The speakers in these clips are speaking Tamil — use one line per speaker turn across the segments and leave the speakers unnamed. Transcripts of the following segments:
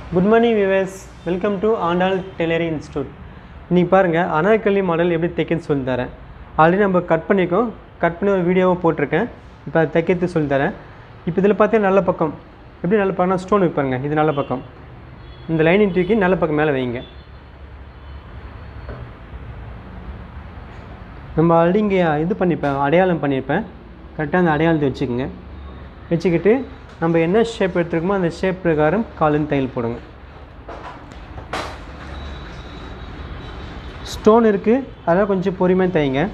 குட் மார்னிங் விவேஸ் welcome to Andal tailoring institute இன்றைக்கி பாருங்கள் அனார்கலி மாடல் எப்படி தைக்கன்னு சொல்லி தரேன் ஆல்ரெடி நம்ம கட் பண்ணியிருக்கோம் கட் பண்ணி ஒரு வீடியோவை போட்டிருக்கேன் இப்போ அதை தைக்கிறது சொல்லி தரேன் இப்போ இதில் பார்த்தீங்கன்னா நல்ல பக்கம் எப்படி நல்ல பக்கம்னா ஸ்டோன் வைப்பாருங்க இது நல்ல பக்கம் இந்த லைனிங் தூக்கி நல்ல பக்கம் மேலே வைங்க நம்ம ஆல்ரெடி இங்கே இது பண்ணிப்பேன் அடையாளம் பண்ணியிருப்பேன் கரெக்டாக அந்த அடையாளத்தை வச்சுக்கோங்க வச்சுக்கிட்டு நம்ம என்ன ஷேப் எடுத்துருக்கோமோ அந்த ஷேப் பிரகாரம் காலின் தையல் போடுங்க ஸ்டோன் இருக்குது அதெல்லாம் கொஞ்சம் பொறுமையாக தைங்க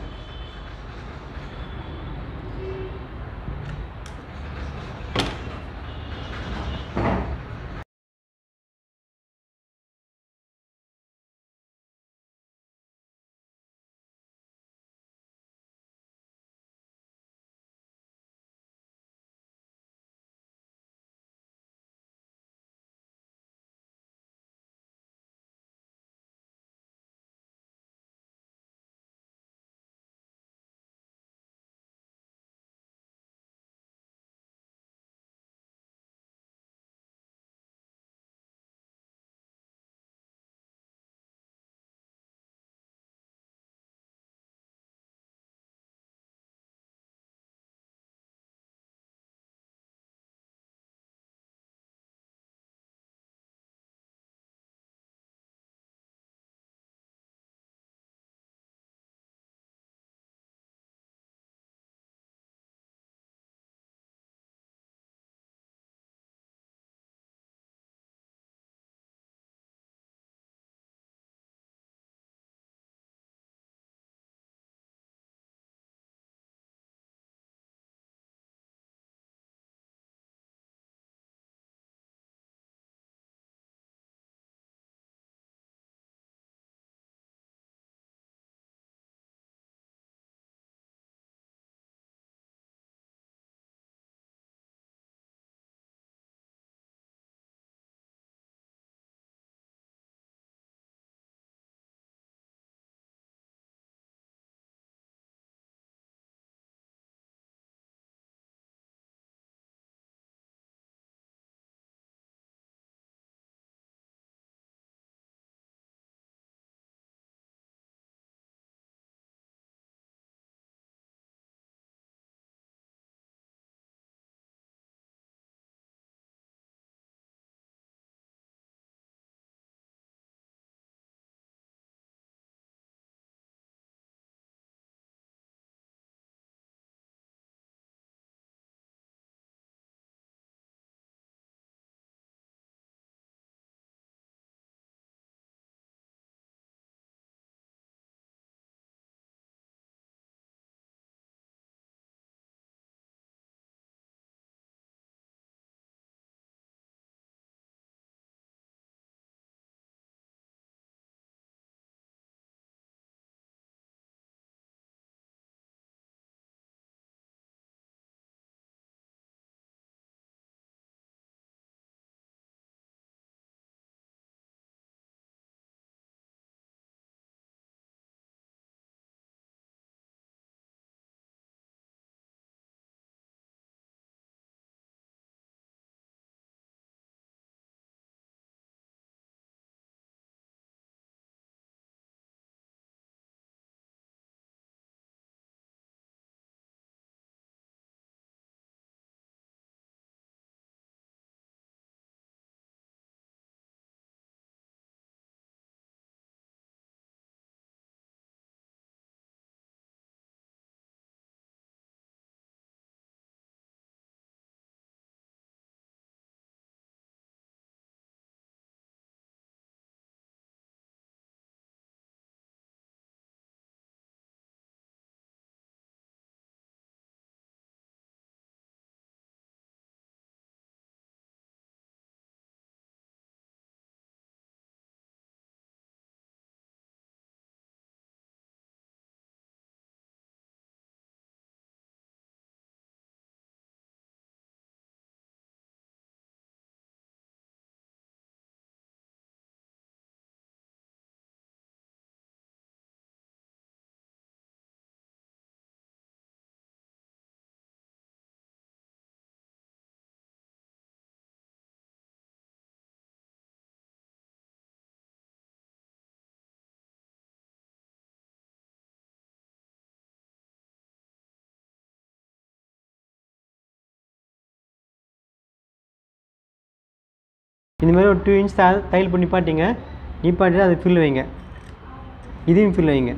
இந்த மாதிரி ஒரு டூ இன்ச் த தையல் பண்ணி நிப்பாட்டிங்க நிப்பாட்டிட்டு அதை ஃபில் வைங்க இதையும் ஃபில் வைங்க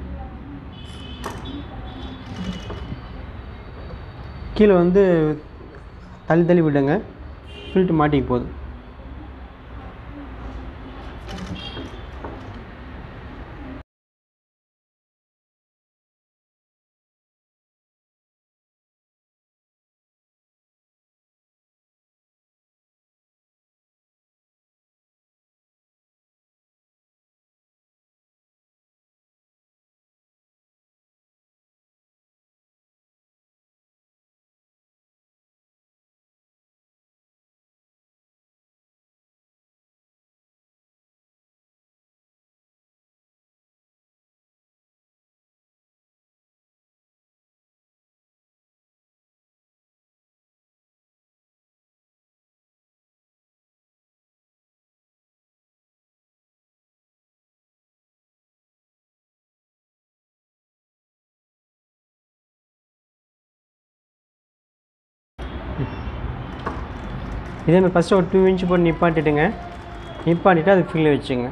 கீழே வந்து தள்ளி தள்ளி விடுங்க ஃபில்ட்டு மாட்டிக்க போகுது இதே மாதிரி ஃபஸ்ட்டு ஒரு டூ இன்ச் போட்டு நிப்பாட்டிட்டுங்க நிப்பாட்டிட்டு அது ஃபில் வச்சுங்க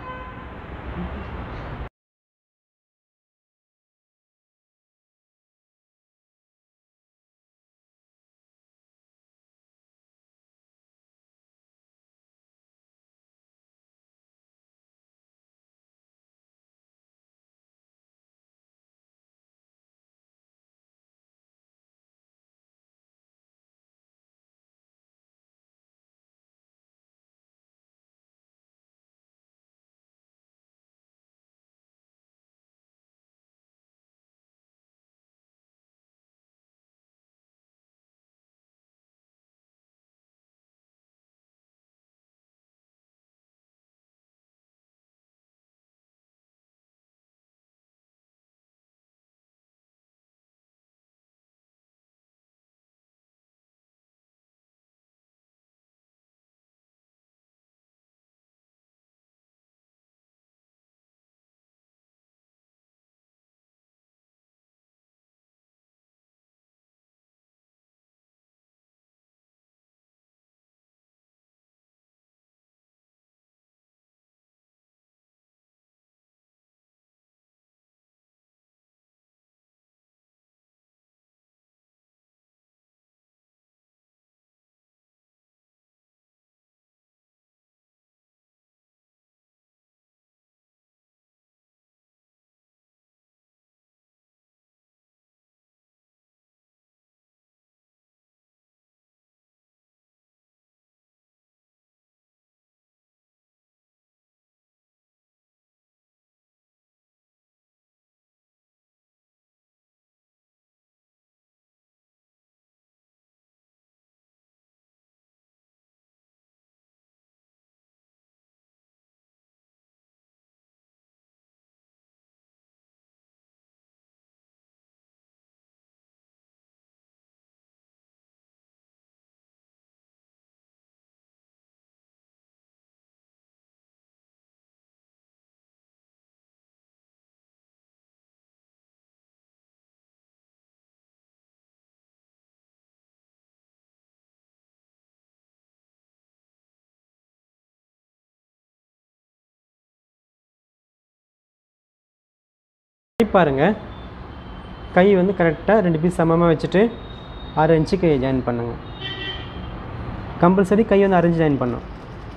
கை பாருங்கள் கை வந்து கரெக்டாக ரெண்டு பீஸ் சமமாக வச்சுட்டு அரை இன்ச்சு கையை ஜாயின் பண்ணுங்க கம்பல்சரி கை வந்து அரை இன்ச்சு ஜாயின் பண்ணும்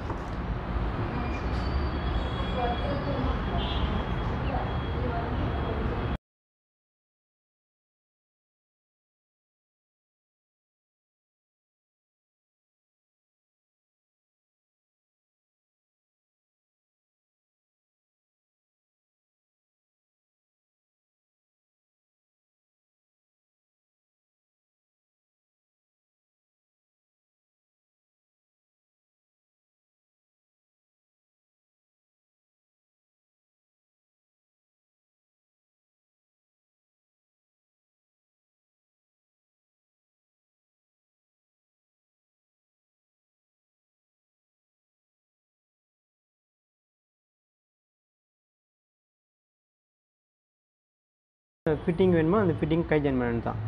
ஃபிட்டிங் வேணுமோ அந்த ஃபிட்டிங் கை ஜாயின் பண்ணணும் தான்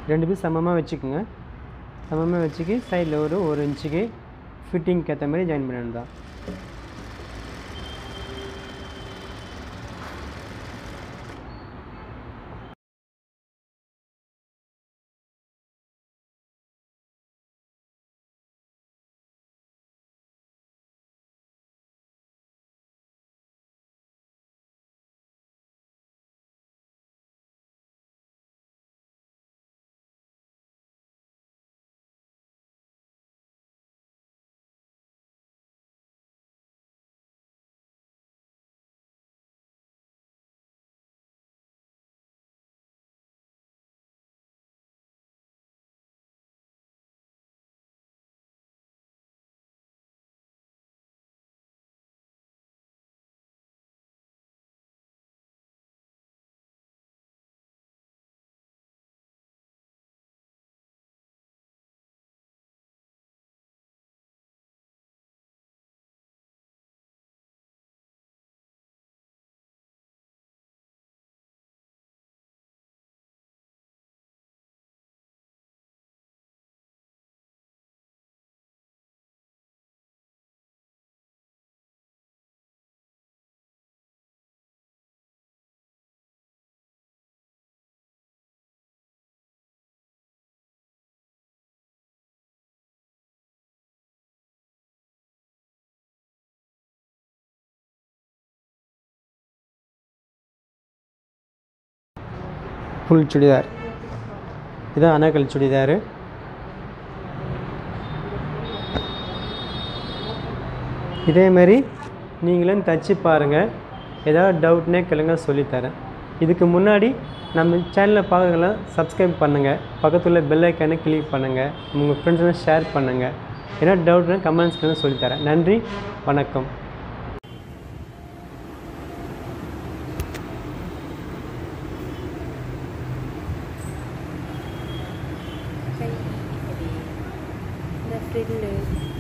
ரெண்டு பீஸ் சமமாக வச்சுக்கோங்க சமமாக வச்சுக்கி சைடில் ஒரு ஒரு இன்ச்சுக்கு ஃபிட்டிங்க்கு ஏற்ற மாதிரி ஜாயின் பண்ணணும் தான் ஃபுல் சுடிதார் இதான் அனாக்கல் சுடிதார் இதேமாரி நீங்களும் தச்சு பாருங்கள் ஏதாவது டவுட்னே கேளுங்க சொல்லித்தரேன் இதுக்கு முன்னாடி நம்ம சேனலை பார்க்கலாம் சப்ஸ்கிரைப் பண்ணுங்கள் பக்கத்தில் பெல் ஐக்கானை கிளிக் பண்ணுங்கள் உங்கள் ஃப்ரெண்ட்ஸ்லாம் ஷேர் பண்ணுங்கள் ஏன்னா டவுட்னா கமெண்ட்ஸ்க்கு சொல்லித்தரேன் நன்றி வணக்கம்
கை இப்படி இந்த ஃப்ரில்லு